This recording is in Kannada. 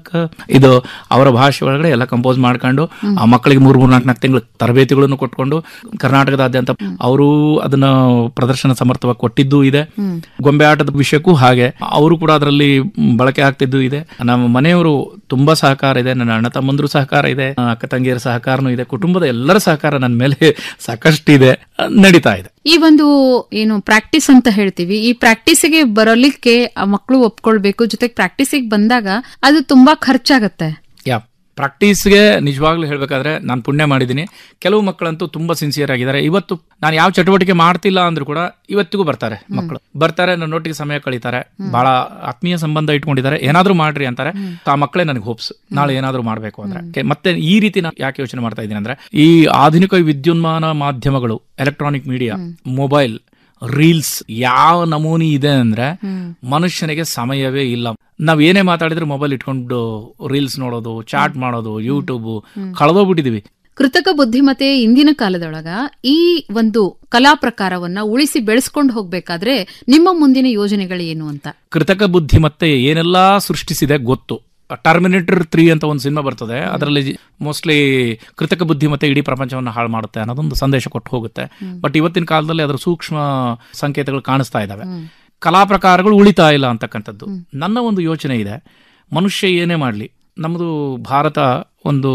ಮೂಲಕ ಇದು ಅವರ ಭಾಷೆ ಒಳಗಡೆ ಎಲ್ಲ ಕಂಪೋಸ್ ಮಾಡ್ಕೊಂಡು ಆ ಮಕ್ಕಳಿಗೆ ಮೂರ್ ಮೂರ್ ನಾಲ್ಕು ನಾಲ್ಕು ತಿಂಗಳು ತರಬೇತಿಗಳನ್ನು ಕೊಟ್ಕೊಂಡು ಕರ್ನಾಟಕದಾದ್ಯಂತ ಅವರು ಅದನ್ನ ಪ್ರದರ್ಶನ ಸಮರ್ಥವಾಗಿ ಕೊಟ್ಟಿದ್ದು ಇದೆ ಗೊಂಬೆ ಆಟದ ವಿಷಯಕ್ಕೂ ಹಾಗೆ ಅವರು ಕೂಡ ಅದರಲ್ಲಿ ಬಳಕೆ ಆಗ್ತಿದ್ದು ಇದೆ ನಮ್ಮ ಮನೆಯವರು ತುಂಬಾ ಸಹಕಾರ ಇದೆ ನನ್ನ ಅಣ್ಣ ತಮ್ಮಂದ್ರು ಸಹಕಾರ ಇದೆ ಅಕ್ಕ ತಂಗಿಯರ ಸಹಕಾರನೂ ಇದೆ ಕುಟುಂಬದ ಎಲ್ಲರ ಸಹಕಾರ ನನ್ನ ಮೇಲೆ ಸಾಕಷ್ಟಿದೆ ನಡೀತಾ ಇದೆ ಈ ಒಂದು ಏನು ಪ್ರಾಕ್ಟೀಸ್ ಅಂತ ಹೇಳ್ತೀವಿ ಈ ಪ್ರಾಕ್ಟೀಸಿಗೆ ಬರಲಿಕ್ಕೆ ಆ ಮಕ್ಕಳು ಒಪ್ಕೊಳ್ಬೇಕು ಜೊತೆಗೆ ಪ್ರಾಕ್ಟೀಸಿಗೆ ಬಂದಾಗ ಅದು ತುಂಬಾ ಖರ್ಚಾಗತ್ತೆ ಯಾ ಪ್ರಾಕ್ಟೀಸ್ಗೆ ನಿಜವಾಗ್ಲೂ ಹೇಳ್ಬೇಕಾದ್ರೆ ನಾನು ಪುಣ್ಯ ಮಾಡಿದ್ದೀನಿ ಕೆಲವು ಮಕ್ಕಳಂತೂ ತುಂಬಾ ಸಿನ್ಸಿಯರ್ ಆಗಿದ್ದಾರೆ ಇವತ್ತು ನಾನು ಯಾವ ಚಟುವಟಿಕೆ ಮಾಡ್ತಿಲ್ಲ ಅಂದ್ರೂ ಕೂಡ ಇವತ್ತಿಗೂ ಬರ್ತಾರೆ ಮಕ್ಕಳು ಬರ್ತಾರೆ ನನ್ನ ಒಟ್ಟಿಗೆ ಸಮಯ ಕಳೀತಾರೆ ಬಹಳ ಆತ್ಮೀಯ ಸಂಬಂಧ ಇಟ್ಕೊಂಡಿದ್ದಾರೆ ಏನಾದ್ರೂ ಮಾಡ್ರಿ ಅಂತಾರೆ ಆ ಮಕ್ಕಳೇ ನನಗೆ ಹೋಪ್ಸ್ ನಾಳೆ ಏನಾದ್ರೂ ಮಾಡ್ಬೇಕು ಅಂದ್ರೆ ಕೆ- ಮತ್ತೆ ಈ ರೀತಿ ನಾನು ಯಾಕೆ ಯೋಚನೆ ಮಾಡ್ತಾ ಇದ್ದೀನಿ ಅಂದ್ರೆ ಈ ಆಧುನಿಕ ವಿದ್ಯುನ್ಮಾನ ಮಾಧ್ಯಮಗಳು ಎಲೆಕ್ಟ್ರಾನಿಕ್ ಮೀಡಿಯಾ ಮೊಬೈಲ್ ರೀಲ್ಸ್ ಯಾವ ನಮೂನಿ ಇದೆ ಅಂದ್ರೆ ಮನುಷ್ಯನಿಗೆ ಸಮಯವೇ ಇಲ್ಲ ನಾವ್ ಏನೇ ಮಾತಾಡಿದ್ರೆ ಮೊಬೈಲ್ ಇಟ್ಕೊಂಡು ರೀಲ್ಸ್ ನೋಡೋದು ಚಾಟ್ ಮಾಡೋದು ಯೂಟ್ಯೂಬ್ ಕಳೆದೋಗ್ಬಿಟ್ಟಿದೀವಿ ಕೃತಕ ಬುದ್ಧಿಮತ್ತೆ ಇಂದಿನ ಕಾಲದೊಳಗ ಈ ಒಂದು ಕಲಾ ಪ್ರಕಾರವನ್ನ ಉಳಿಸಿ ಬೆಳೆಸ್ಕೊಂಡು ಹೋಗ್ಬೇಕಾದ್ರೆ ನಿಮ್ಮ ಮುಂದಿನ ಯೋಜನೆಗಳು ಏನು ಅಂತ ಕೃತಕ ಬುದ್ಧಿಮತ್ತೆ ಏನೆಲ್ಲಾ ಸೃಷ್ಟಿಸಿದೆ ಗೊತ್ತು ಟರ್ಮಿನೇಟರ್ ತ್ರೀ ಅಂತ ಒಂದು ಸಿನಿಮಾ ಬರ್ತದೆ ಅದರಲ್ಲಿ ಮೋಸ್ಟ್ಲಿ ಕೃತಕ ಬುದ್ಧಿಮತ್ತೆ ಇಡೀ ಪ್ರಪಂಚವನ್ನು ಹಾಳು ಮಾಡುತ್ತೆ ಅನ್ನೋದೊಂದು ಸಂದೇಶ ಕೊಟ್ಟು ಹೋಗುತ್ತೆ ಬಟ್ ಇವತ್ತಿನ ಕಾಲದಲ್ಲಿ ಅದರ ಸೂಕ್ಷ್ಮ ಸಂಕೇತಗಳು ಕಾಣಿಸ್ತಾ ಇದ್ದಾವೆ ಕಲಾ ಪ್ರಕಾರಗಳು ಉಳಿತಾ ಇಲ್ಲ ಅಂತಕ್ಕಂಥದ್ದು ನನ್ನ ಒಂದು ಯೋಚನೆ ಇದೆ ಮನುಷ್ಯ ಏನೇ ಮಾಡಲಿ ನಮ್ಮದು ಭಾರತ ಒಂದು